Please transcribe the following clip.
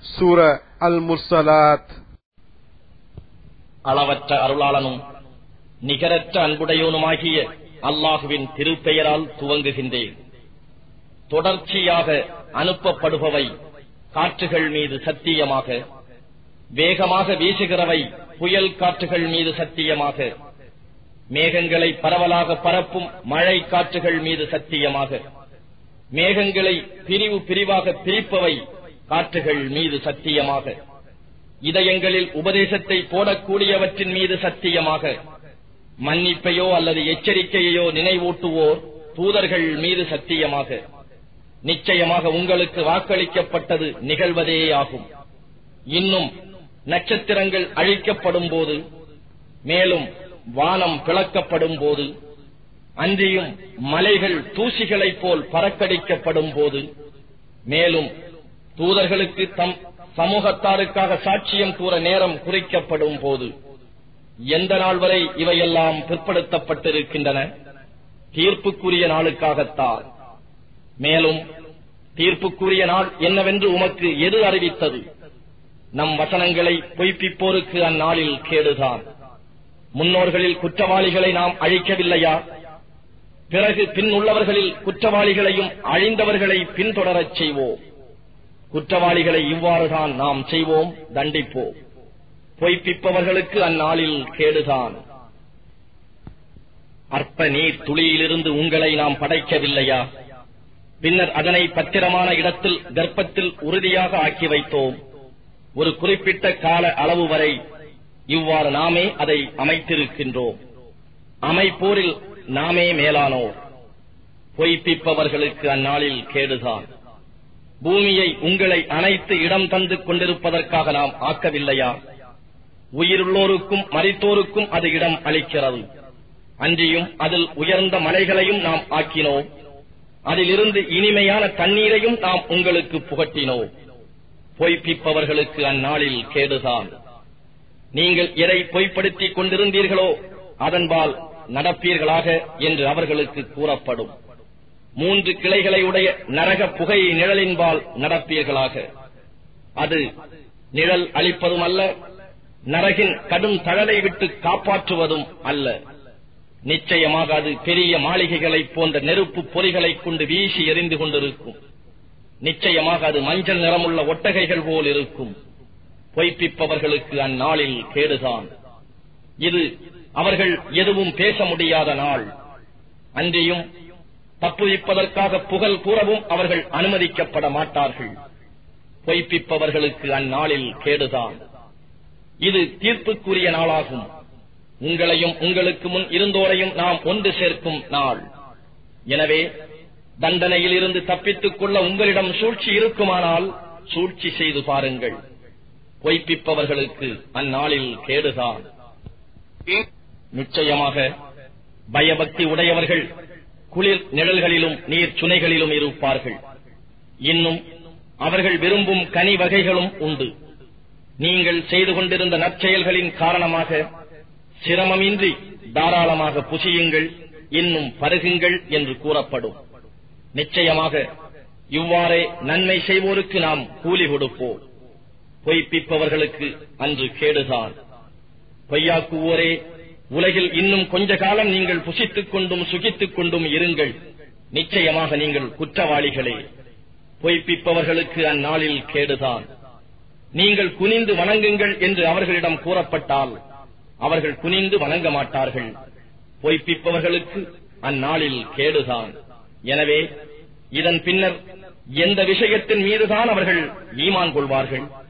சூர அல் முர்சலாத் அளவற்ற அருளாளனும் நிகரற்ற அன்புடையோனுமாகிய அல்லாஹுவின் திருப்பெயரால் துவங்குகின்றேன் தொடர்ச்சியாக அனுப்பப்படுபவை காற்றுகள் மீது சத்தியமாக வேகமாக வீசுகிறவை புயல் காற்றுகள் மீது சத்தியமாக மேகங்களை பரவலாக பரப்பும் மழை காற்றுகள் மீது சத்தியமாக மேகங்களை பிரிவு பிரிவாக பிரிப்பவை காற்றுகள் மீது சத்தியமாக இதயங்களில் உபதேசத்தை போடக்கூடியவற்றின் மீது சத்தியமாக மன்னிப்பையோ அல்லது எச்சரிக்கையையோ நினைவூட்டுவோர் தூதர்கள் மீது சத்தியமாக நிச்சயமாக உங்களுக்கு வாக்களிக்கப்பட்டது நிகழ்வதே ஆகும் இன்னும் நட்சத்திரங்கள் அழிக்கப்படும் போது மேலும் வானம் பிளக்கப்படும் போது அன்றியும் மலைகள் தூசிகளைப் போல் பறக்கடிக்கப்படும் போது மேலும் தூதர்களுக்கு தம் சமூகத்தாருக்காக சாட்சியம் கூற நேரம் குறிக்கப்படும் போது எந்த நாள் வரை இவையெல்லாம் பிற்படுத்தப்பட்டிருக்கின்றன தீர்ப்புக்குரிய நாளுக்காகத்தான் மேலும் தீர்ப்புக்குரிய நாள் என்னவென்று உமக்கு எது அறிவித்தது நம் வசனங்களை பொய்ப்பிப்போருக்கு அந்நாளில் கேடுதான் முன்னோர்களில் குற்றவாளிகளை நாம் அழிக்கவில்லையா பிறகு பின் உள்ளவர்களில் குற்றவாளிகளையும் அழிந்தவர்களை பின்தொடரச் செய்வோம் குற்றவாளிகளை இவ்வாறுதான் நாம் செய்வோம் தண்டிப்போம் பொய்ப்பிப்பவர்களுக்கு அந்நாளில் கேடுதான் அற்ப நீர் துளியிலிருந்து உங்களை நாம் படைக்கவில்லையா பின்னர் அதனை பத்திரமான இடத்தில் கர்ப்பத்தில் உறுதியாக ஆக்கி வைத்தோம் ஒரு குறிப்பிட்ட கால அளவு வரை இவ்வாறு நாமே அதை அமைத்திருக்கின்றோம் அமைப்போரில் நாமே மேலானோர் பொய்ப்பிப்பவர்களுக்கு அந்நாளில் கேடுதான் பூமியை உங்களை அனைத்து இடம் தந்து கொண்டிருப்பதற்காக நாம் ஆக்கவில்லையா உயிருள்ளோருக்கும் மரித்தோருக்கும் அது இடம் அளிக்கிறது அன்றியும் அதில் உயர்ந்த மலைகளையும் நாம் ஆக்கினோம் அதிலிருந்து இனிமையான தண்ணீரையும் நாம் உங்களுக்கு புகட்டினோம் பொய்ப்பிப்பவர்களுக்கு அந்நாளில் கேடுதான் நீங்கள் எதை பொய்ப்படுத்திக் கொண்டிருந்தீர்களோ அதன்பால் நடப்பீர்களாக என்று அவர்களுக்கு கூறப்படும் மூன்று கிளைகளை உடைய நரக புகை நிழலின்பால் நடப்பீர்களாக அது நிழல் அளிப்பதும் அல்ல நரகின் கடும் தழலை விட்டு காப்பாற்றுவதும் அல்ல நிச்சயமாக அது பெரிய மாளிகைகளைப் போன்ற நெருப்பு பொறிகளைக் கொண்டு வீசி எரிந்து கொண்டிருக்கும் நிச்சயமாக அது மஞ்சள் நிறமுள்ள ஒட்டகைகள் போல் இருக்கும் பொய்ப்பிப்பவர்களுக்கு அந்நாளில் கேடுதான் இது அவர்கள் எதுவும் பேச முடியாத நாள் அன்றியும் தப்புவிப்பதற்காக புகழ் கூறவும் அவர்கள் அனுமதிக்கப்பட மாட்டார்கள் பொய்ப்பிப்பவர்களுக்கு அந்நாளில் கேடுதான் இது தீர்ப்புக்குரிய நாளாகும் உங்களையும் உங்களுக்கு முன் இருந்தோரையும் நாம் ஒன்று சேர்க்கும் நாள் எனவே தண்டனையில் இருந்து தப்பித்துக் கொள்ள உங்களிடம் சூழ்ச்சி இருக்குமானால் சூழ்ச்சி செய்து பாருங்கள் பொய்ப்பிப்பவர்களுக்கு அந்நாளில் கேடுதான் நிச்சயமாக பயபக்தி உடையவர்கள் குளிர் நிழல்களிலும் நீர் சுனைகளிலும் இருப்பார்கள் இன்னும் அவர்கள் விரும்பும் கனி வகைகளும் உண்டு நீங்கள் செய்து கொண்டிருந்த நற்செயல்களின் காரணமாக சிரமமின்றி தாராளமாக புசியுங்கள் இன்னும் பருகுங்கள் என்று கூறப்படும் நிச்சயமாக இவ்வாறே நன்மை செய்வோருக்கு நாம் கூலி கொடுப்போம் பொய்ப்பிப்பவர்களுக்கு அன்று கேடுதான் பொய்யாக்குவோரே உலகில் இன்னும் கொஞ்ச காலம் நீங்கள் புசித்துக் கொண்டும் சுகித்துக் கொண்டும் இருங்கள் நிச்சயமாக நீங்கள் குற்றவாளிகளே பொய்ப்பிப்பவர்களுக்கு அந்நாளில் கேடுதான் நீங்கள் குனிந்து வணங்குங்கள் என்று அவர்களிடம் கூறப்பட்டால் அவர்கள் குனிந்து வணங்க மாட்டார்கள் பொய்ப்பிப்பவர்களுக்கு அந்நாளில் கேடுதான் எனவே இதன் பின்னர் எந்த விஷயத்தின் மீதுதான் அவர்கள் ஈமான் கொள்வார்கள்